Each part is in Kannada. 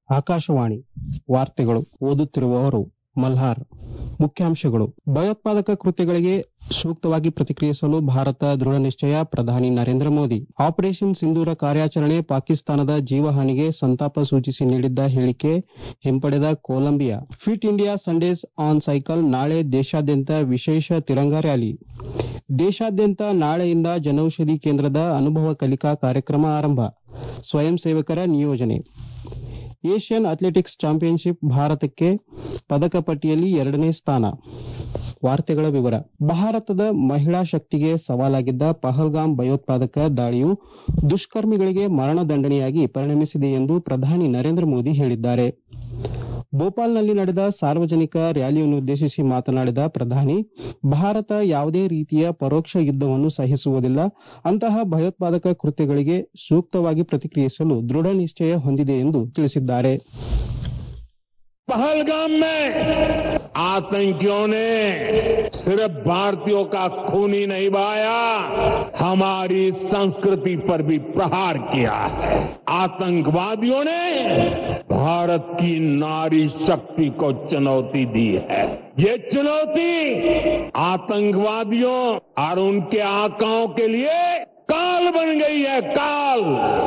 ಆಕಾಶವಾಣಿ ವಾರ್ತೆಗಳು ಓದುತ್ತಿರುವವರು ಮಲ್ಹಾರ್ ಮುಖ್ಯಾಂಶಗಳು ಭಯೋತ್ಪಾದಕ ಕೃತ್ಯಗಳಿಗೆ ಸೂಕ್ತವಾಗಿ ಪ್ರತಿಕ್ರಿಯಿಸಲು ಭಾರತ ದೃಢ ನಿಶ್ಚಯ ಪ್ರಧಾನಿ ನರೇಂದ್ರ ಮೋದಿ ಆಪರೇಷನ್ ಸಿಂಧೂರ ಕಾರ್ಯಾಚರಣೆ ಪಾಕಿಸ್ತಾನದ ಜೀವಹಾನಿಗೆ ಸಂತಾಪ ಸೂಚಿಸಿ ನೀಡಿದ್ದ ಹೇಳಿಕೆ ಹಿಂಪಡೆದ Colombia fit India Sundays on cycle ನಾಳೆ ದೇಶಾದ್ಯಂತ ವಿಶೇಷ ತಿರಂಗ ರ್ಯಾಲಿ ದೇಶಾದ್ಯಂತ ನಾಳೆಯಿಂದ ಜನೌಷಧಿ ಕೇಂದ್ರದ ಅನುಭವ ಕಲಿಕಾ ಕಾರ್ಯಕ್ರಮ ಆರಂಭ ಸ್ವಯಂ ಸೇವಕರ ನಿಯೋಜನೆ ಏಷ್ಯನ್ ಅಥ್ಲೆಟಿಕ್ಸ್ ಚಾಂಪಿಯನ್ಶಿಪ್ ಭಾರತಕ್ಕೆ ಪದಕ ಪಟ್ಟಿಯಲ್ಲಿ ಎರಡನೇ ಸ್ಥಾನ ವಾರ್ತೆಗಳ ವಿವರ ಭಾರತದ ಮಹಿಳಾ ಶಕ್ತಿಗೆ ಸವಾಲಾಗಿದ್ದ ಪಹಲ್ಗಾಮ್ ಭಯೋತ್ಪಾದಕ ದಾಳಿಯು ದುಷ್ಕರ್ಮಿಗಳಿಗೆ ಮರಣದಂಡನೆಯಾಗಿ ಪರಿಣಮಿಸಿದೆ ಎಂದು ಪ್ರಧಾನಿ ನರೇಂದ್ರ ಮೋದಿ ಹೇಳಿದ್ದಾರೆ ಭೋಪಾಲ್ನಲ್ಲಿ ನಡೆದ ಸಾರ್ವಜನಿಕ ರ್ಯಾಲಿಯನ್ನುದ್ದೇಶಿಸಿ ಮಾತನಾಡಿದ ಪ್ರಧಾನಿ ಭಾರತ ಯಾವುದೇ ರೀತಿಯ ಪರೋಕ್ಷ ಯುದ್ದವನ್ನು ಸಹಿಸುವುದಿಲ್ಲ ಅಂತಹ ಭಯೋತ್ಪಾದಕ ಕೃತ್ಯಗಳಿಗೆ ಸೂಕ್ತವಾಗಿ ಪ್ರತಿಕ್ರಿಯಿಸಲು ದೃಢ ನಿಶ್ಚಯ ಹೊಂದಿದೆ ಎಂದು ತಿಳಿಸಿದ್ದಾರೆ पहलगाम में आतंकियों ने सिर्फ भारतीयों का खून ही नहीं बहाया हमारी संस्कृति पर भी प्रहार किया है आतंकवादियों ने भारत की नारी शक्ति को चुनौती दी है ये चुनौती आतंकवादियों और उनके आकाओं के लिए काल बन गई है काल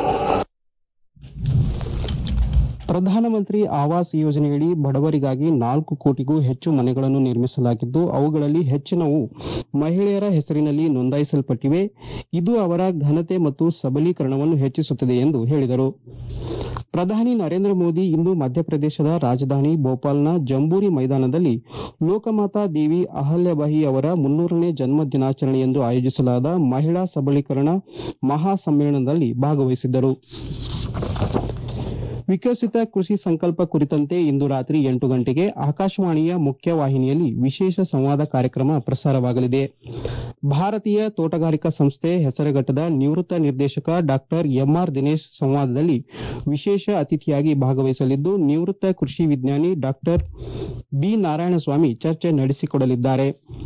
ಪ್ರಧಾನಮಂತ್ರಿ ಆವಾಸ್ ಯೋಜನೆಯಡಿ ಬಡವರಿಗಾಗಿ ನಾಲ್ಕು ಕೋಟಿಗೂ ಹೆಚ್ಚು ಮನೆಗಳನ್ನು ನಿರ್ಮಿಸಲಾಗಿದ್ದು ಅವುಗಳಲ್ಲಿ ಹೆಚ್ಚಿನವು ಮಹಿಳೆಯರ ಹೆಸರಿನಲ್ಲಿ ನೋಂದಾಯಿಸಲ್ಪಟ್ಟಿವೆ ಇದು ಅವರ ಘನತೆ ಮತ್ತು ಸಬಲೀಕರಣವನ್ನು ಹೆಚ್ಚಿಸುತ್ತದೆ ಎಂದು ಹೇಳಿದರು ಪ್ರಧಾನಿ ನರೇಂದ್ರ ಮೋದಿ ಇಂದು ಮಧ್ಯಪ್ರದೇಶದ ರಾಜಧಾನಿ ಭೋಪಾಲ್ನ ಜಂಬೂರಿ ಮೈದಾನದಲ್ಲಿ ಲೋಕಮಾತಾ ದೇವಿ ಅಹಲ್ಯಬಾಯಿ ಅವರ ಮುನ್ನೂರನೇ ಜನ್ಮ ದಿನಾಚರಣೆಯಂದು ಆಯೋಜಿಸಲಾದ ಮಹಿಳಾ ಸಬಲೀಕರಣ ಮಹಾ ಸಮ್ಮೇಳನದಲ್ಲಿ ಭಾಗವಹಿಸಿದ್ದರು ವಿಕಸಿತ ಕೃಷಿ ಸಂಕಲ್ಪ ಕುರಿತಂತೆ ಇಂದು ರಾತ್ರಿ ಎಂಟು ಗಂಟೆಗೆ ಆಕಾಶವಾಣಿಯ ಮುಖ್ಯ ವಾಹಿನಿಯಲ್ಲಿ ವಿಶೇಷ ಸಂವಾದ ಕಾರ್ಯಕ್ರಮ ಪ್ರಸಾರವಾಗಲಿದೆ ಭಾರತೀಯ ತೋಟಗಾರಿಕಾ ಸಂಸ್ಥೆ ಹೆಸರುಘಟ್ಟದ ನಿವೃತ್ತ ನಿರ್ದೇಶಕ ಡಾಕ್ಟರ್ ಎಂಆರ್ ದಿನೇಶ್ ಸಂವಾದದಲ್ಲಿ ವಿಶೇಷ ಅತಿಥಿಯಾಗಿ ಭಾಗವಹಿಸಲಿದ್ದು ನಿವೃತ್ತ ಕೃಷಿ ವಿಜ್ಞಾನಿ ಡಾಕ್ಟರ್ ಬಿ ನಾರಾಯಣಸ್ವಾಮಿ ಚರ್ಚೆ ನಡೆಸಿಕೊಡಲಿದ್ದಾರೆ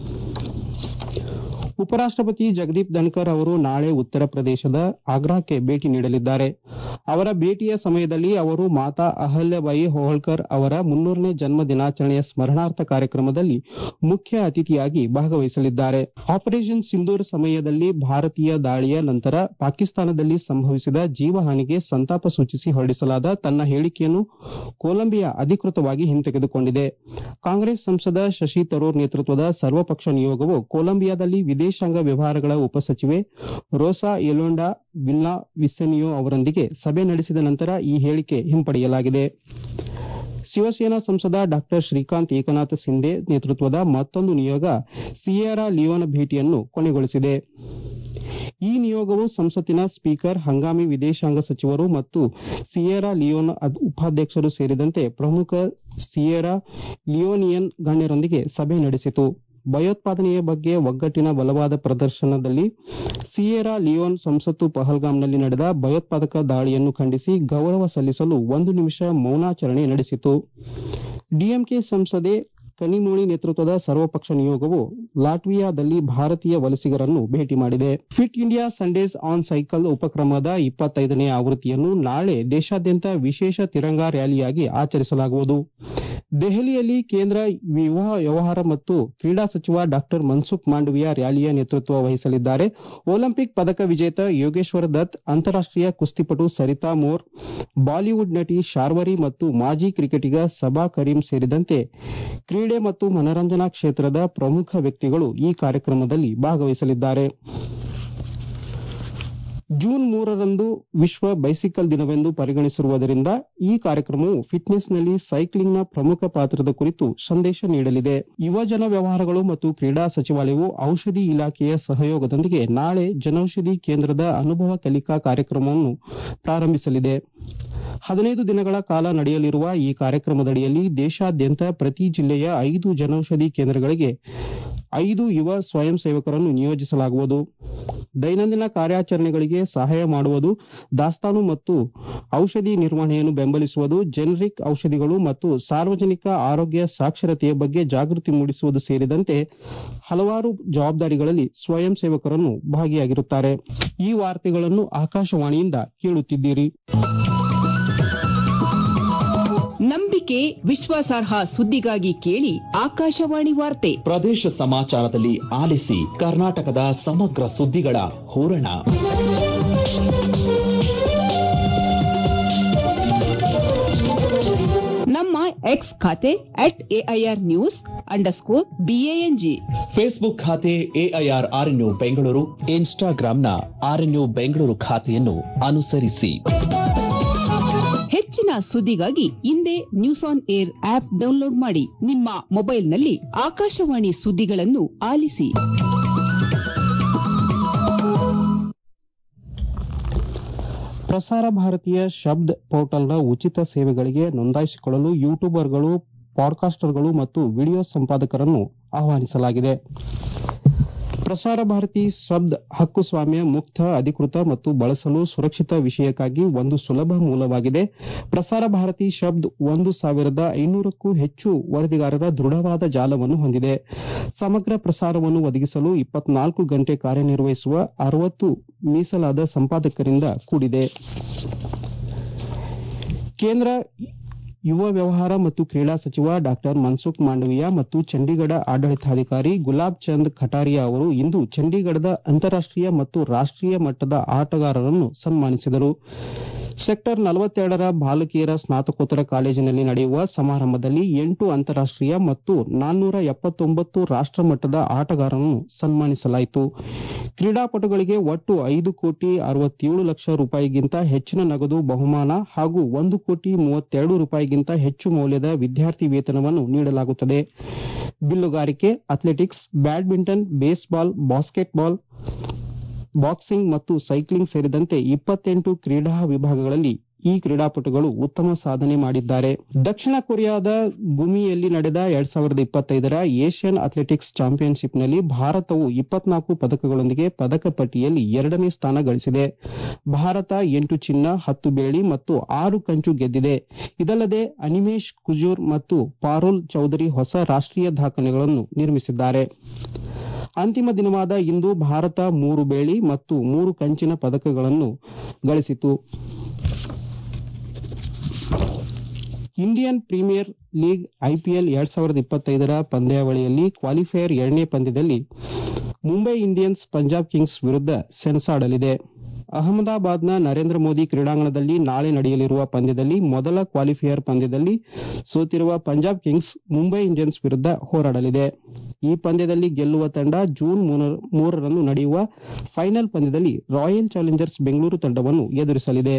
ಉಪರಾಷ್ಟಪತಿ ಜಗದೀಪ್ ಧನ್ಕರ್ ಅವರು ನಾಳೆ ಉತ್ತರ ಪ್ರದೇಶದ ಆಗ್ರಾಕ್ಕೆ ಭೇಟಿ ನೀಡಲಿದ್ದಾರೆ ಅವರ ಭೇಟಿಯ ಸಮಯದಲ್ಲಿ ಅವರು ಮಾತಾ ಅಹಲ್ಯಬಾಯಿ ಹೋಳ್ಕರ್ ಅವರ ಮುನ್ನೂರನೇ ಜನ್ಮ ದಿನಾಚರಣೆಯ ಸ್ಮರಣಾರ್ಥ ಕಾರ್ಯಕ್ರಮದಲ್ಲಿ ಮುಖ್ಯ ಅತಿಥಿಯಾಗಿ ಭಾಗವಹಿಸಲಿದ್ದಾರೆ ಆಪರೇಷನ್ ಸಿಂಧೂರ್ ಸಮಯದಲ್ಲಿ ಭಾರತೀಯ ದಾಳಿಯ ನಂತರ ಪಾಕಿಸ್ತಾನದಲ್ಲಿ ಸಂಭವಿಸಿದ ಜೀವಹಾನಿಗೆ ಸಂತಾಪ ಸೂಚಿಸಿ ಹೊರಡಿಸಲಾದ ತನ್ನ ಹೇಳಿಕೆಯನ್ನು ಕೊಲಂಬಿಯಾ ಅಧಿಕೃತವಾಗಿ ಹಿಂತೆಗೆದುಕೊಂಡಿದೆ ಕಾಂಗ್ರೆಸ್ ಸಂಸದ ಶಶಿ ತರೂರ್ ನೇತೃತ್ವದ ಸರ್ವಪಕ್ಷ ನಿಯೋಗವು ಕೊಲಂಬಿಯಾದಲ್ಲಿ ವಿದೇಶಾಂಗ ವ್ಯವಹಾರಗಳ ಉಪಸಚಿವೆ ರೋಸಾ ಎಲೋಂಡಾ ವಿಲ್ಲಾ ವಿಸೆನಿಯೋ ಅವರೊಂದಿಗೆ ಸಭೆ ನಡೆಸಿದ ನಂತರ ಈ ಹೇಳಿಕೆ ಹಿಂಪಡೆಯಲಾಗಿದೆ ಶಿವಸೇನಾ ಸಂಸದ ಡಾಕ್ಟರ್ ಶ್ರೀಕಾಂತ್ ಏಕನಾಥ್ ಸಿಂಧೆ ನೇತೃತ್ವದ ಮತ್ತೊಂದು ನಿಯೋಗ ಸಿಯೇರಾ ಲಿಯೋನ್ ಭೇಟಿಯನ್ನು ಕೊನೆಗೊಳಿಸಿದೆ ಈ ನಿಯೋಗವು ಸಂಸತ್ತಿನ ಸ್ಪೀಕರ್ ಹಂಗಾಮಿ ವಿದೇಶಾಂಗ ಸಚಿವರು ಮತ್ತು ಸಿಯೇರಾ ಲಿಯೋನ್ ಉಪಾಧ್ಯಕ್ಷರು ಸೇರಿದಂತೆ ಪ್ರಮುಖ ಸಿಯೇರಾ ಲಿಯೋನಿಯನ್ ಗಣ್ಯರೊಂದಿಗೆ ಸಭೆ ನಡೆಸಿತು ಭಯೋತ್ಪಾದನೆಯ ಬಗ್ಗೆ ಒಗ್ಗಟ್ಟಿನ ಬಲವಾದ ಪ್ರದರ್ಶನದಲ್ಲಿ ಸಿಯೇರಾ ಲಿಯೋನ್ ಸಂಸತ್ತು ಪಹಲ್ಗಾಮ್ನಲ್ಲಿ ನಡೆದ ಭಯೋತ್ಪಾದಕ ದಾಳಿಯನ್ನು ಖಂಡಿಸಿ ಗೌರವ ಸಲ್ಲಿಸಲು ಒಂದು ನಿಮಿಷ ಮೌನಾಚರಣೆ ನಡೆಸಿತು ಡಿಎಂಕೆ ಸಂಸದೆ ಕನಿಮೋಳಿ ನೇತೃತ್ವದ ಸರ್ವಪಕ್ಷ ನಿಯೋಗವು ಲಾಟ್ವಿಯಾದಲ್ಲಿ ಭಾರತೀಯ ವಲಸಿಗರನ್ನು ಭೇಟಿ ಮಾಡಿದೆ fit India Sundays on cycle ಉಪಕ್ರಮದ ಇಪ್ಪತ್ತೈದನೇ ಆವೃತ್ತಿಯನ್ನು ನಾಳೆ ದೇಶಾದ್ಯಂತ ವಿಶೇಷ ತಿರಂಗ ರ್ಯಾಲಿಯಾಗಿ ಆಚರಿಸಲಾಗುವುದು ದೆಹಲಿಯಲ್ಲಿ ಕೇಂದ್ರ ಯುವ ವ್ಯವಹಾರ ಮತ್ತು ಕ್ರೀಡಾ ಸಚಿವ ಡಾಕ್ಟರ್ ಮನ್ಸುಖ್ ಮಾಂಡವಿಯಾ ರ್ಯಾಲಿಯ ನೇತೃತ್ವ ವಹಿಸಲಿದ್ದಾರೆ ಒಲಿಂಪಿಕ್ ಪದಕ ವಿಜೇತ ಯೋಗೇಶ್ವರ್ ದತ್ ಅಂತಾರಾಷ್ಟೀಯ ಕುಸ್ತಿಪಟು ಸರಿತಾ ಮೋರ್ ಬಾಲಿವುಡ್ ನಟಿ ಶಾರ್ವರಿ ಮತ್ತು ಮಾಜಿ ಕ್ರಿಕೆಟಿಗ ಸಬಾ ಕರೀಂ ಸೇರಿದಂತೆ ಕ್ರೀಡೆ ಮತ್ತು ಮನರಂಜನಾ ಕ್ಷೇತ್ರದ ಪ್ರಮುಖ ವ್ಯಕ್ತಿಗಳು ಈ ಕಾರ್ಯಕ್ರಮದಲ್ಲಿ ಭಾಗವಹಿಸಲಿದ್ದಾರೆ ಜೂನ್ ಮೂರರಂದು ವಿಶ್ವ ಬೈಸಿಕಲ್ ದಿನವೆಂದು ಪರಿಗಣಿಸಿರುವುದರಿಂದ ಈ ಕಾರ್ಯಕ್ರಮವು ಫಿಟ್ನೆಸ್ನಲ್ಲಿ ಸೈಕ್ಲಿಂಗ್ನ ಪ್ರಮುಖ ಪಾತ್ರದ ಕುರಿತು ಸಂದೇಶ ನೀಡಲಿದೆ ಯುವಜನ ವ್ಯವಹಾರಗಳು ಮತ್ತು ಕ್ರೀಡಾ ಸಚಿವಾಲಯವು ಔಷಧಿ ಇಲಾಖೆಯ ಸಹಯೋಗದೊಂದಿಗೆ ನಾಳೆ ಜನೌಷಧಿ ಕೇಂದ್ರದ ಅನುಭವ ಕಲಿಕಾ ಕಾರ್ಯಕ್ರಮವನ್ನು ಪ್ರಾರಂಭಿಸಲಿದೆ ಹದಿನೈದು ದಿನಗಳ ಕಾಲ ನಡೆಯಲಿರುವ ಈ ಕಾರ್ಯಕ್ರಮದಡಿಯಲ್ಲಿ ದೇಶಾದ್ಯಂತ ಪ್ರತಿ ಜಿಲ್ಲೆಯ ಐದು ಜನೌಷಧಿ ಕೇಂದ್ರಗಳಿಗೆ ಐದು ಯುವ ಸ್ವಯಂ ಸೇವಕರನ್ನು ನಿಯೋಜಿಸಲಾಗುವುದು ದೈನಂದಿನ ಕಾರ್ಯಾಚರಣೆಗಳಿಗೆ ಸಹಾಯ ಮಾಡುವುದು ದಾಸ್ತಾನು ಮತ್ತು ಔಷಧಿ ನಿರ್ವಹಣೆಯನ್ನು ಬೆಂಬಲಿಸುವುದು ಜೆನರಿಕ್ ಔಷಧಿಗಳು ಮತ್ತು ಸಾರ್ವಜನಿಕ ಆರೋಗ್ಯ ಸಾಕ್ಷರತೆಯ ಬಗ್ಗೆ ಜಾಗೃತಿ ಮೂಡಿಸುವುದು ಸೇರಿದಂತೆ ಹಲವಾರು ಜವಾಬ್ದಾರಿಗಳಲ್ಲಿ ಸ್ವಯಂ ಸೇವಕರನ್ನು ಭಾಗಿಯಾಗಿರುತ್ತಾರೆ ಈ ವಾರ್ತೆಗಳನ್ನು ಆಕಾಶವಾಣಿಯಿಂದ ಕೇಳುತ್ತಿದ್ದೀರಿ ನಂಬಿಕೆ ವಿಶ್ವಾಸಾರ್ಹ ಸುದ್ದಿಗಾಗಿ ಕೇಳಿ ಆಕಾಶವಾಣಿ ವಾರ್ತೆ ಪ್ರದೇಶ ಸಮಾಚಾರದಲ್ಲಿ ಆಲಿಸಿ ಕರ್ನಾಟಕದ ಸಮಗ್ರ ಸುದ್ದಿಗಳ ಹೂರಣ ನಮ್ಮ ಎಕ್ಸ್ ಖಾತೆ at AIR news underscore BANG Facebook ಖಾತೆ ಎಐಆರ್ ಆರ್ಎನ್ಯು ಬೆಂಗಳೂರು ಇನ್ಸ್ಟಾಗ್ರಾಂನ ಆರ್ಎನ್ಯು ಬೆಂಗಳೂರು ಖಾತೆಯನ್ನು ಅನುಸರಿಸಿ ಹೆಚ್ಚಿನ ಸುದ್ದಿಗಾಗಿ ಹಿಂದೆ news on air app download ಮಾಡಿ ನಿಮ್ಮ ಮೊಬೈಲ್ನಲ್ಲಿ ಆಕಾಶವಾಣಿ ಸುದ್ದಿಗಳನ್ನು ಆಲಿಸಿ ಪ್ರಸಾರ ಭಾರತೀಯ ಶಬ್ದ್ ಪೋರ್ಟಲ್ನ ಉಚಿತ ಸೇವೆಗಳಿಗೆ ನೋಂದಾಯಿಸಿಕೊಳ್ಳಲು ಯೂಟ್ಯೂಬರ್ಗಳು ಪಾಡ್ಕಾಸ್ಟರ್ಗಳು ಮತ್ತು ವಿಡಿಯೋ ಸಂಪಾದಕರನ್ನು ಆಹ್ವಾನಿಸಲಾಗಿದೆ ಪ್ರಸಾರ ಭಾರತಿ ಶಬ್ದ್ ಹಕ್ಕುಸ್ವಾಮ್ಯ ಮುಕ್ತ ಅಧಿಕೃತ ಮತ್ತು ಬಳಸಲು ಸುರಕ್ಷಿತ ವಿಷಯಕ್ಕಾಗಿ ಒಂದು ಸುಲಭ ಮೂಲವಾಗಿದೆ ಪ್ರಸಾರ ಭಾರತಿ ಶಬ್ದ್ ಒಂದು ಸಾವಿರದ ಐನೂರಕ್ಕೂ ಹೆಚ್ಚು ವರದಿಗಾರರ ದೃಢವಾದ ಜಾಲವನ್ನು ಹೊಂದಿದೆ ಸಮಗ್ರ ಪ್ರಸಾರವನ್ನು ಒದಗಿಸಲು ಇಪ್ಪತ್ನಾಲ್ಕು ಗಂಟೆ ಕಾರ್ಯನಿರ್ವಹಿಸುವ ಅರವತ್ತು ಮೀಸಲಾದ ಸಂಪಾದಕರಿಂದ ಕೂಡಿದೆ ಕೇಂದ್ರ ಯುವ ವ್ಯವಹಾರ ಮತ್ತು ಕ್ರೀಡಾ ಸಚಿವ ಡಾ ಮನ್ಸುಖ್ ಮಾಂಡವೀಯ ಮತ್ತು ಚಂಡೀಗಢ ಆಡಳಿತಾಧಿಕಾರಿ ಗುಲಾಬ್ ಚಂದ್ ಖಟಾರಿಯಾ ಅವರು ಇಂದು ಚಂಡೀಗಢದ ಅಂತಾರಾಷ್ಟೀಯ ಮತ್ತು ರಾಷ್ಟೀಯ ಮಟ್ಟದ ಆಟಗಾರರನ್ನು ಸನ್ಮಾನಿಸಿದರು ಸೆಕ್ಟರ್ ನಲವತ್ತೆರಡರ ಬಾಲಕಿಯರ ಸ್ನಾತಕೋತ್ತರ ಕಾಲೇಜಿನಲ್ಲಿ ನಡೆಯುವ ಸಮಾರಂಭದಲ್ಲಿ ಎಂಟು ಅಂತಾರಾಷ್ಟೀಯ ಮತ್ತು ನಾನ್ನೂರ ಎಪ್ಪತ್ತೊಂಬತ್ತು ರಾಷ್ಟಮಟ್ಟದ ಆಟಗಾರರನ್ನು ಸನ್ಮಾನಿಸಲಾಯಿತು ಕ್ರೀಡಾಪಟುಗಳಿಗೆ ಒಟ್ಟು ಐದು ಕೋಟಿ ಅರವತ್ತೇಳು ಲಕ್ಷ ರೂಪಾಯಿಗಿಂತ ಹೆಚ್ಚಿನ ನಗದು ಬಹುಮಾನ ಹಾಗೂ ಒಂದು ಕೋಟಿ ಮೂವತ್ತೆರಡು ರೂಪಾಯಿಗಿಂತ ಹೆಚ್ಚು ಮೌಲ್ಯದ ವಿದ್ಯಾರ್ಥಿ ವೇತನವನ್ನು ನೀಡಲಾಗುತ್ತದೆ ಬಿಲ್ಲುಗಾರಿಕೆ athletics badminton baseball basketball boxing ಮತ್ತು ಸೈಕ್ಲಿಂಗ್ ಸೇರಿದಂತೆ ಇಪ್ಪತ್ತೆಂಟು ಕ್ರೀಡಾ ವಿಭಾಗಗಳಲ್ಲಿ ಈ ಕ್ರೀಡಾಪಟುಗಳು ಉತ್ತಮ ಸಾಧನೆ ಮಾಡಿದ್ದಾರೆ ದಕ್ಷಿಣ ಕೊರಿಯಾದ ಗುಮಿಯಲ್ಲಿ ನಡೆದ ಎರಡ್ ಸಾವಿರದ ಇಪ್ಪತ್ತೈದರ ಏಷ್ಯನ್ ಅಥ್ಲೆಟಿಕ್ಸ್ ಚಾಂಪಿಯನ್ಶಿಪ್ನಲ್ಲಿ ಭಾರತವು ಇಪ್ಪತ್ನಾಲ್ಕು ಪದಕಗಳೊಂದಿಗೆ ಪದಕ ಪಟ್ಟಿಯಲ್ಲಿ ಎರಡನೇ ಸ್ಥಾನ ಗಳಿಸಿದೆ ಭಾರತ ಎಂಟು ಚಿನ್ನ ಹತ್ತು ಬೆಳ್ಳಿ ಮತ್ತು ಆರು ಕಂಚು ಗೆದ್ದಿದೆ ಇದಲ್ಲದೆ ಅನಿಮೇಶ್ ಕುಜೂರ್ ಮತ್ತು ಪಾರುಲ್ ಚೌಧರಿ ಹೊಸ ರಾಷ್ಟೀಯ ದಾಖಲೆಗಳನ್ನು ನಿರ್ಮಿಸಿದ್ದಾರೆ ಅಂತಿಮ ದಿನವಾದ ಇಂದು ಭಾರತ ಮೂರು ಬೆಳ್ಳಿ ಮತ್ತು ಮೂರು ಕಂಚಿನ ಪದಕಗಳನ್ನು ಗಳಿಸಿತು ಇಂಡಿಯನ್ ಪ್ರೀಮಿಯರ್ ಲೀಗ್ ಐಪಿಎಲ್ ಎರಡ್ ಸಾವಿರದ ಇಪ್ಪತ್ತೈದರ ಪಂದ್ಯಾವಳಿಯಲ್ಲಿ ಕ್ವಾಲಿಫೈಯರ್ ಎರಡನೇ ಪಂದ್ಯದಲ್ಲಿ ಮುಂಬೈ ಇಂಡಿಯನ್ಸ್ ಪಂಜಾಬ್ ಕಿಂಗ್ಸ್ ವಿರುದ್ಧ ಸೆಣಸಾಡಲಿದೆ ಅಹಮದಾಬಾದ್ನ ನರೇಂದ್ರ ಮೋದಿ ಕ್ರೀಡಾಂಗಣದಲ್ಲಿ ನಾಳೆ ನಡೆಯಲಿರುವ ಪಂದ್ಯದಲ್ಲಿ ಮೊದಲ ಕ್ವಾಲಿಫೈಯರ್ ಪಂದ್ಯದಲ್ಲಿ ಸೋತಿರುವ ಪಂಜಾಬ್ ಕಿಂಗ್ಸ್ ಮುಂಬೈ ಇಂಡಿಯನ್ಸ್ ವಿರುದ್ಧ ಹೋರಾಡಲಿದೆ ಈ ಪಂದ್ಯದಲ್ಲಿ ಗೆಲ್ಲುವ ತಂಡ ಜೂನ್ ಮೂರರಂದು ನಡೆಯುವ ಫೈನಲ್ ಪಂದ್ಯದಲ್ಲಿ ರಾಯಲ್ ಚಾಲೆಂಜರ್ಸ್ ಬೆಂಗಳೂರು ತಂಡವನ್ನು ಎದುರಿಸಲಿದೆ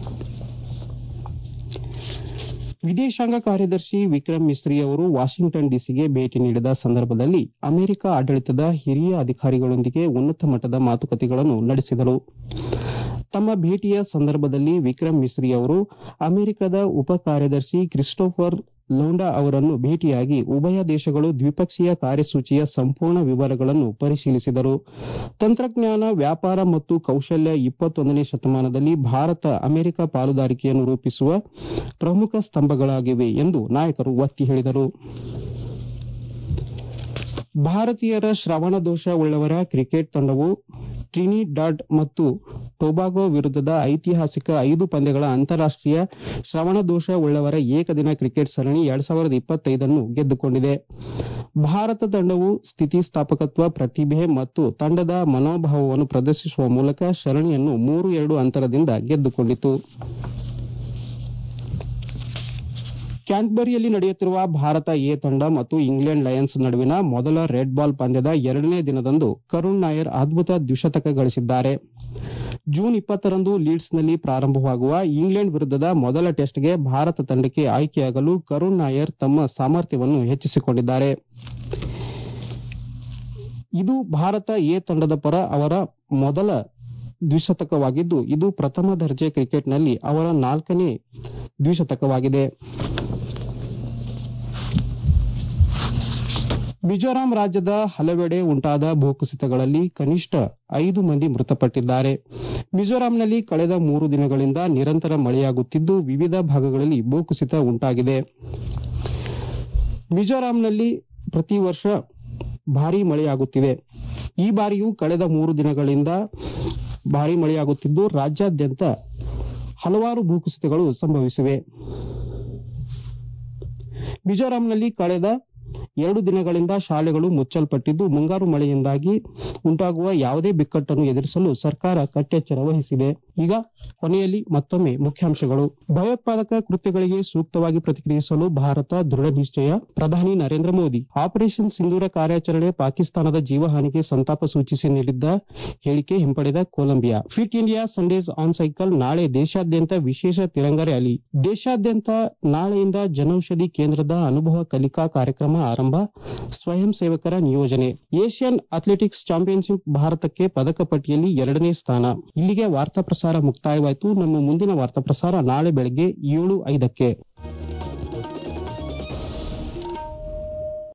ವಿದೇಶಾಂಗ ಕಾರ್ಯದರ್ಶಿ ವಿಕ್ರಮ್ ಮಿಸ್ರಿ ಅವರು ವಾಷಿಂಗ್ಟನ್ ಡಿಸಿಗೆ ಭೇಟಿ ನೀಡಿದ ಸಂದರ್ಭದಲ್ಲಿ ಅಮೆರಿಕ ಆಡಳಿತದ ಹಿರಿಯ ಅಧಿಕಾರಿಗಳೊಂದಿಗೆ ಉನ್ನತ ಮಟ್ಟದ ಮಾತುಕತೆಗಳನ್ನು ನಡೆಸಿದರು ತಮ್ಮ ಭೇಟಿಯ ಸಂದರ್ಭದಲ್ಲಿ ವಿಕ್ರಮ್ ಮಿಸ್ರಿ ಅವರು ಅಮೆರಿಕದ ಉಪ ಕಾರ್ಯದರ್ಶಿ ಕ್ರಿಸ್ಟೋಫರ್ ಲೋಂಡಾ ಅವರನ್ನು ಭೇಟಿಯಾಗಿ ಉಭಯ ದೇಶಗಳು ದ್ವಿಪಕ್ಷೀಯ ಕಾರ್ಯಸೂಚಿಯ ಸಂಪೂರ್ಣ ವಿವರಗಳನ್ನು ಪರಿಶೀಲಿಸಿದರು ತಂತ್ರಜ್ಞಾನ ವ್ಯಾಪಾರ ಮತ್ತು ಕೌಶಲ್ಯ ಇಪ್ಪತ್ತೊಂದನೇ ಶತಮಾನದಲ್ಲಿ ಭಾರತ ಅಮೆರಿಕ ಪಾಲುದಾರಿಕೆಯನ್ನು ರೂಪಿಸುವ ಪ್ರಮುಖ ಸ್ತಂಭಗಳಾಗಿವೆ ಎಂದು ನಾಯಕರು ಒತ್ತಿ ಹೇಳಿದರು ಭಾರತೀಯರ ಶ್ರವಣ ದೋಷ ಉಳ್ಳವರ ಕ್ರಿಕೆಟ್ ತಂಡವು ಟ್ರಿನಿಡಾಡ್ ಮತ್ತು ಟೊಬಾಗೊ ವಿರುದ್ಧದ ಐತಿಹಾಸಿಕ ಐದು ಪಂದ್ಯಗಳ ಅಂತಾರಾಷ್ಟೀಯ ಶ್ರವಣ ದೋಷ ಉಳ್ಳವರ ಏಕದಿನ ಕ್ರಿಕೆಟ್ ಸರಣಿ ಎರಡ್ ಸಾವಿರದ ಇಪ್ಪತ್ತೈದನ್ನು ಗೆದ್ದುಕೊಂಡಿದೆ ಭಾರತ ತಂಡವು ಸ್ಥಿತಿಸ್ಥಾಪಕತ್ವ ಪ್ರತಿಭೆ ಮತ್ತು ತಂಡದ ಮನೋಭಾವವನ್ನು ಪ್ರದರ್ಶಿಸುವ ಮೂಲಕ ಸರಣಿಯನ್ನು ಮೂರು ಎರಡು ಅಂತರದಿಂದ ಗೆದ್ದುಕೊಂಡಿತು ಕ್ಯಾಂಟ್ಬರಿಯಲ್ಲಿ ನಡೆಯುತ್ತಿರುವ ಭಾರತ ಎ ತಂಡ ಮತ್ತು ಇಂಗ್ಲೆಂಡ್ ಲಯನ್ಸ್ ನಡುವಿನ ಮೊದಲ ರೆಡ್ ಬಾಲ್ ಪಂದ್ಯದ ಎರಡನೇ ದಿನದಂದು ಕರುಣ್ ನಾಯರ್ ಅದ್ಭುತ ದ್ವಿಶತಕ ಗಳಿಸಿದ್ದಾರೆ ಜೂನ್ ಇಪ್ಪತ್ತರಂದು ಲೀಡ್ಸ್ನಲ್ಲಿ ಪ್ರಾರಂಭವಾಗುವ ಇಂಗ್ಲೆಂಡ್ ವಿರುದ್ಧದ ಮೊದಲ ಟೆಸ್ಟ್ಗೆ ಭಾರತ ತಂಡಕ್ಕೆ ಆಯ್ಕೆಯಾಗಲು ಕರುಣ್ ನಾಯರ್ ತಮ್ಮ ಸಾಮರ್ಥ್ಯವನ್ನು ಹೆಚ್ಚಿಸಿಕೊಂಡಿದ್ದಾರೆ ಇದು ಭಾರತ ಎ ತಂಡದ ಪರ ಅವರ ಮೊದಲ ದ್ವಿಶತಕವಾಗಿದ್ದು ಇದು ಪ್ರಥಮ ದರ್ಜೆ ಕ್ರಿಕೆಟ್ನಲ್ಲಿ ಅವರ ನಾಲ್ಕನೇ ದ್ವಿಶತಕವಾಗಿದೆ ಮಿಜೋರಾಂ ರಾಜ್ಯದ ಹಲವೆಡೆ ಉಂಟಾದ ಭೂಕುಸಿತಗಳಲ್ಲಿ ಕನಿಷ್ಠ ಐದು ಮಂದಿ ಮೃತಪಟ್ಟಿದ್ದಾರೆ ಮಿಜೋರಾಂನಲ್ಲಿ ಕಳೆದ ಮೂರು ದಿನಗಳಿಂದ ನಿರಂತರ ಮಳೆಯಾಗುತ್ತಿದ್ದು ವಿವಿಧ ಭಾಗಗಳಲ್ಲಿ ಭೂಕುಸಿತ ಉಂಟಾಗಿದೆ ಮಿಜೋರಾಂನಲ್ಲಿ ಪ್ರತಿ ವರ್ಷ ಭಾರೀ ಮಳೆಯಾಗುತ್ತಿದೆ ಈ ಬಾರಿಯೂ ಕಳೆದ ಮೂರು ದಿನಗಳಿಂದ ಭಾರೀ ಮಳೆಯಾಗುತ್ತಿದ್ದು ರಾಜ್ಯಾದ್ಯಂತ ಹಲವಾರು ಭೂಕುಸಿತಗಳು ಸಂಭವಿಸಿವೆ ಮಿಜೋರಾಂನಲ್ಲಿ ಕಳೆದ ಎರಡು ದಿನಗಳಿಂದ ಶಾಲೆಗಳು ಮುಚ್ಚಲ್ಪಟ್ಟಿದ್ದು ಮುಂಗಾರು ಮಳೆಯಿಂದಾಗಿ ಉಂಟಾಗುವ ಯಾವುದೇ ಬಿಕ್ಕಟ್ಟನ್ನು ಎದುರಿಸಲು ಸರ್ಕಾರ ಕಟ್ಟೆಚ್ಚರ ವಹಿಸಿದೆ ಈಗ ಕೊನೆಯಲ್ಲಿ ಮತ್ತೊಮ್ಮೆ ಮುಖ್ಯಾಂಶಗಳು ಭಯೋತ್ಪಾದಕ ಕೃತ್ಯಗಳಿಗೆ ಸೂಕ್ತವಾಗಿ ಪ್ರತಿಕ್ರಿಯಿಸಲು ಭಾರತ ದೃಢ ನಿಶ್ಚಯ ಪ್ರಧಾನಿ ನರೇಂದ್ರ ಮೋದಿ ಆಪರೇಷನ್ ಸಿಂಧೂರ ಕಾರ್ಯಾಚರಣೆ ಪಾಕಿಸ್ತಾನದ ಜೀವಹಾನಿಗೆ ಸಂತಾಪ ಸೂಚಿಸಿ ನೀಡಿದ್ದ ಹೇಳಿಕೆ ಹಿಂಪಡೆದ Colombia fit India Sundays on cycle ನಾಳೆ ದೇಶಾದ್ಯಂತ ವಿಶೇಷ ತಿರಂಗ ರ್ಯಾಲಿ ದೇಶಾದ್ಯಂತ ನಾಳೆಯಿಂದ ಜನೌಷಧಿ ಕೇಂದ್ರದ ಅನುಭವ ಕಲಿಕಾ ಕಾರ್ಯಕ್ರಮ ಆರಂಭ ಸ್ವಯಂ ಸೇವಕರ ನಿಯೋಜನೆ ಏಷ್ಯನ್ ಅಥ್ಲೆಟಿಕ್ಸ್ ಚಾಂಪಿಯನ್ಶಿಪ್ ಭಾರತಕ್ಕೆ ಪದಕ ಪಟ್ಟಿಯಲ್ಲಿ ಎರಡನೇ ಸ್ಥಾನ ಇಲ್ಲಿಗೆ ವಾರ್ತಾ ಪ್ರಸಾರ ಮುಕ್ತಾಯವಾಯಿತು ನಮ್ಮ ಮುಂದಿನ ವಾರ್ತಾ ಪ್ರಸಾರ ನಾಳೆ ಬೆಳಗ್ಗೆ ಏಳು ಐದಕ್ಕೆ